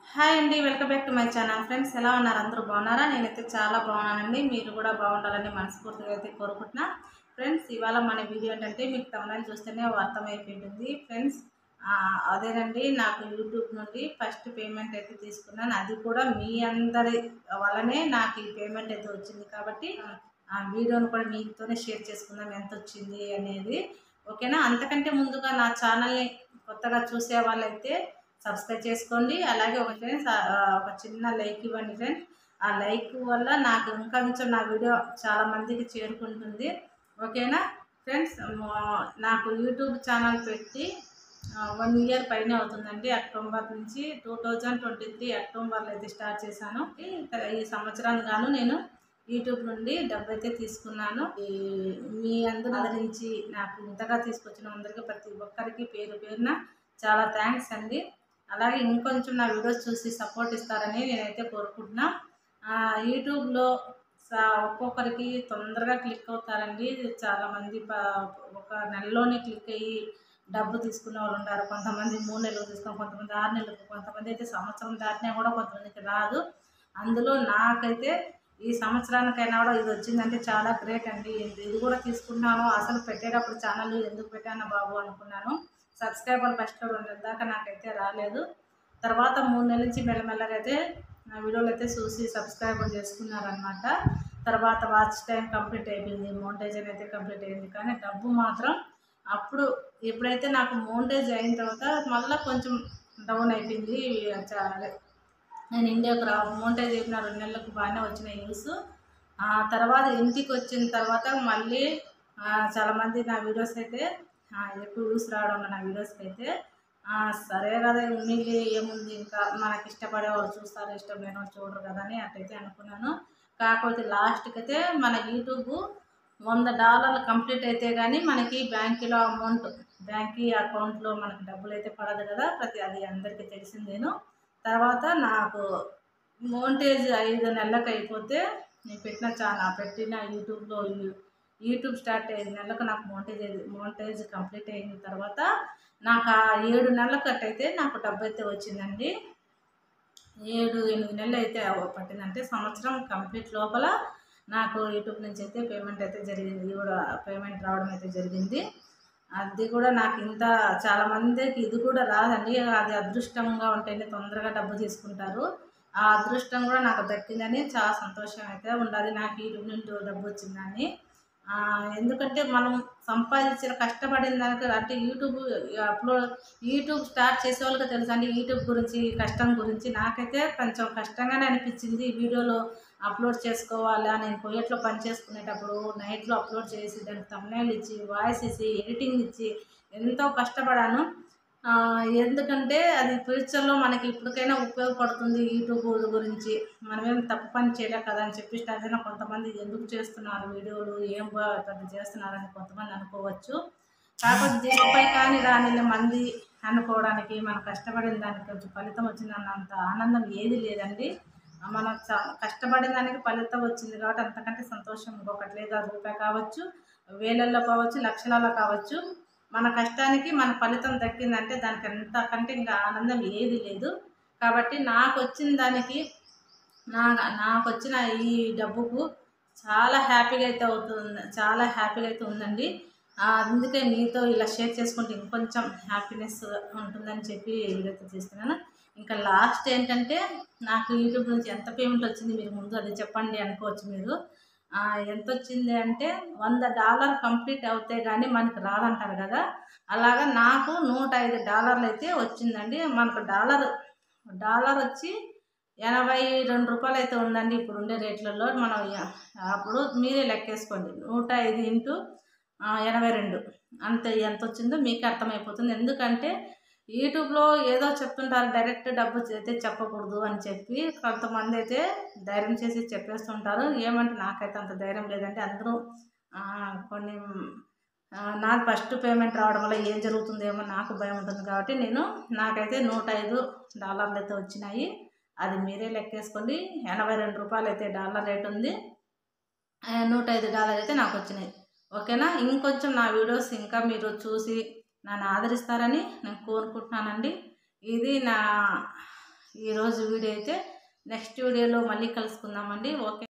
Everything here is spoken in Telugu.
హాయ్ అండి welcome back to my channel friends ఎలా ఉన్నారు అందరూ బాగున్నారా నేనైతే చాలా బాగున్నానండి మీరు కూడా బాగుండాలని మనస్ఫూర్తిగా అయితే కోరుకుంటున్నా ఫ్రెండ్స్ ఇవాళ మన వీడియో ఏంటంటే మీకు తమిళ చూస్తేనే అర్థమైపోయింది ఫ్రెండ్స్ ఆ, అదేనండి నాకు యూట్యూబ్ నుండి ఫస్ట్ పేమెంట్ అయితే తీసుకున్నాను అది కూడా మీ అందరి వల్లనే నాకు ఈ పేమెంట్ అయితే వచ్చింది కాబట్టి ఆ వీడియోను కూడా మీతోనే షేర్ చేసుకుందాం ఎంత వచ్చింది అనేది ఓకేనా అంతకంటే ముందుగా నా ఛానల్ని కొత్తగా చూసే వాళ్ళైతే సబ్స్క్రైబ్ చేసుకోండి అలాగే ఒక ఫ్రెండ్స్ ఆ, ఒక చిన్న లైక్ ఇవ్వండి ఫ్రెండ్స్ ఆ లైక్ వల్ల నాకు ఇంకా కొంచెం నా వీడియో చాలా మందికి చేరుకుంటుంది ఓకేనా ఫ్రెండ్స్ మా- నాకు యూట్యూబ్ ఛానల్ పెట్టి వన్ ఇయర్ పైన అవుతుందండి అక్టోబర్ నుంచి టూ థౌజండ్ ట్వంటీ త్రీ అక్టోబర్లో అయితే స్టార్ట్ చేశాను ఈ- ఈ సంవత్సరానికి గాను నేను యూట్యూబ్ నుండి డబ్బు అయితే తీసుకున్నాను ఈ మీ అందరి ఆదరించి నాకు ఇంతగా తీసుకొచ్చిన అందరికీ ప్రతి ఒక్కరికి పేరు పేరున చాలా థ్యాంక్స్ అండి అలాగే ఇంకొంచెం నా వీడియోస్ చూసి సపోర్ట్ ఇస్తారని నేనైతే కోరుకుంటున్నా ఆ, యూట్యూబ్లో సా- ఒక్కొక్కరికి తొందరగా క్లిక్ అవుతారండి చాలామంది ప- ఒక నెలలోనే క్లిక్ అయ్యి డబ్బు తీసుకునే వాళ్ళు ఉంటారు కొంతమంది మూడు నెలలు తీసుకొని కొంతమంది ఆరు నెలలకు కొంతమంది అయితే సంవత్సరం దాటినా కూడా కొంతమందికి రాదు అందులో నాకైతే ఈ సంవత్సరానికైనా కూడా ఇది వచ్చిందంటే చాలా గ్రేట్ అండి ఇది ఇది కూడా తీసుకున్నాను అసలు పెట్టేటప్పుడు ఛానల్ ఎందుకు పెట్టాను బాబు అనుకున్నాను సబ్స్క్రైబర్ ఫస్ట్లో రెండు నెలల దాకా నాకైతే రాలేదు తర్వాత మూడు నెలల నుంచి మెల్లమెల్లగా అయితే నా వీడియోలు అయితే చూసి సబ్స్క్రైబర్ చేసుకున్నారనమాట తర్వాత వాచ్ టైం కంప్లీట్ అయిపోయింది మోంటేజన్ అయితే కంప్లీట్ అయింది కానీ డబ్బు మాత్రం అప్పుడు ఎప్పుడైతే నాకు మోంటేజ్ అయిన తర్వాత మళ్ళీ కొంచెం డౌన్ అయిపోయింది చా- అదే నేను ఇండియాకు రా మోంటేజ్ అయిపోయిన రెండు నెలలకు బాగానే వచ్చిన యూస్ ఆ తర్వాత ఇంటికి వచ్చిన తర్వాత మళ్ళీ ఆ, చాలామంది నా వీడియోస్ అయితే ఆ, ఎక్కువ వ్యూస్ రావడం వల్ల నా వీడియోస్కి అయితే ఆ, సరే కదా ఉన్నిలే ఏముంది ఇంకా మనకి ఇష్టపడే వాళ్ళు చూస్తారు ఇష్టం లేని వాళ్ళు చూడరు కదా అని అట్టయితే అనుకున్నాను కాకపోతే లాస్ట్కి అయితే మన యూట్యూబ్ వంద డాలర్లు కంప్లీట్ అయితే కానీ మనకి బ్యాంకులో అమౌంట్ బ్యాంక్ అకౌంట్లో మనకి డబ్బులు అయితే పడదు కదా ప్రతి అది అందరికీ తెలిసిందేను తర్వాత నాకు మోంటేజ్ ఐదు నెలలకు అయిపోతే నేను పెట్టిన చాలా పెట్టిన యూట్యూబ్లో యూ- యూట్యూబ్ స్టార్ట్ ఐదు నెలలకు నాకు మోంటేజ్ అయింది మోంటేజ్ కంప్లీట్ అయిన తర్వాత నాకు ఆ ఏడు నెలలకు అట్టయితే నాకు డబ్బు అయితే వచ్చిందండి ఏడు ఎనిమిది నెలలు అయితే అవ- పట్టిందంటే సంవత్సరం కంప్లీట్ లోపల నాకు యూట్యూబ్ నుంచి అయితే పేమెంట్ అయితే జరిగింది ఇది కూడా పేమెంట్ రావడం అయితే జరిగింది అది కూడా నాకు ఇంత చాలా మందికి ఇది కూడా రాదండి అది అదృష్టంగా ఉంటేనే తొందరగా డబ్బు తీసుకుంటారు ఆ అదృష్టం కూడా నాకు దక్కిందని చాలా సంతోషం అయితే ఉండాలి నాకు యూట్యూబ్ నుండి డబ్బు వచ్చిందని ఆ, ఎందుకంటే మనం సంపాదించిన కష్టపడిన దానికి అంటే యూట్యూబ్ అప్లోడ్ యూట్యూబ్ స్టార్ట్ చేసే వాళ్ళకి తెలుసు అండి యూట్యూబ్ గురించి కష్టం గురించి నాకైతే కొంచెం కష్టంగానే అనిపించింది ఈ వీడియోలో అప్లోడ్ చేసుకోవాలా నేను పొయ్యట్లో పని చేసుకునేటప్పుడు నైట్లో అప్లోడ్ చేసి దానికి తమ్నైల్ ఇచ్చి వాయిస్ ఇచ్చి ఎడిటింగ్ ఇచ్చి ఎంతో కష్టపడాను ఆ, ఎందుకంటే అది ఫ్యూచర్లో మనకి ఇప్పటికైనా ఉపయోగపడుతుంది యూట్యూబ్ గురించి మనమేం తప్పు పని చేయలే కదా అని చెప్పి స్టార్ట్ అయినా కొంతమంది ఎందుకు చేస్తున్నారు వీడియోలు ఏం బా- పెద్ద చేస్తున్నారని కొంతమంది అనుకోవచ్చు కాకపోతే దీనిపై కానీ రాని మంది అనుకోవడానికి మనం కష్టపడిన దానికి కొంచెం ఫలితం వచ్చిందన్నంత ఆనందం ఏది లేదండి మనం చ- కష్టపడిన దానికి ఫలితం వచ్చింది కాబట్టి అంతకంటే సంతోషం ఇంకొకటి లేదు అది రూపాయి కావచ్చు వేలల్లో కావచ్చు లక్షలలో కావచ్చు మన కష్టానికి మన ఫలితం దక్కిందంటే దానికి అంతకంటే ఇంకా ఆనందం ఏది లేదు కాబట్టి నాకు వచ్చిన దానికి నా నాకు వచ్చిన ఈ డబ్బుకు చాలా హ్యాపీగా అయితే అవుతుంది చాలా హ్యాపీగా అయితే ఉందండి ఆ, అందుకే మీతో ఇలా షేర్ చేసుకుంటే ఇంకొంచెం హ్యాపీనెస్ ఉంటుందని చెప్పి వీడియోతో చేస్తున్నాను ఇంకా లాస్ట్ ఏంటంటే నాకు యూట్యూబ్ నుంచి ఎంత పేమెంట్ వచ్చింది మీరు ముందు అది చెప్పండి అనుకోవచ్చు మీరు ఆ, ఎంత వచ్చింది అంటే వంద డాలర్ కంప్లీట్ అవుతే కానీ మనకు రాదంటారు కదా అలాగా నాకు నూట ఐదు డాలర్లు అయితే వచ్చిందండి మనకు డాలర్ డాలర్ వచ్చి ఎనభై రెండు రూపాయలు అయితే ఉందండి ఇప్పుడు ఉండే రేట్లలో మనం య- అప్పుడు మీరే లెక్కేసుకోండి నూట ఐదు ఇంటూ ఆ, ఎనభై రెండు అంత ఎంత వచ్చిందో మీకు అర్థమైపోతుంది ఎందుకంటే యూట్యూబ్లో ఏదో చెప్తుంటారు డైరెక్ట్ డబ్బు అయితే చెప్పకూడదు అని చెప్పి కొంతమంది అయితే ధైర్యం చేసి చెప్పేస్తుంటారు ఏమంటే నాకైతే అంత ధైర్యం లేదంటే అందరూ ఆ, కొన్ని ఆ, నాకు ఫస్ట్ పేమెంట్ రావడం వల్ల ఏం జరుగుతుందేమో నాకు భయం ఉంటుంది కాబట్టి నేను నాకైతే నూట ఐదు డాలర్లు అయితే వచ్చినాయి అది మీరే లెక్కేసుకోండి ఎనభై రెండు రూపాయలు అయితే డాలర్ రేట్ ఉంది ఆ, నూట ఐదు డాలర్ అయితే నాకు వచ్చినాయి ఓకేనా ఇంకొంచెం నా వీడియోస్ ఇంకా మీరు చూసి నన్ను ఆదరిస్తారని నేను కోరుకుంటున్నానండి ఇది నా ఈరోజు వీడియో అయితే నెక్స్ట్ వీడియోలో మళ్ళీ కలుసుకుందామండి ఓకే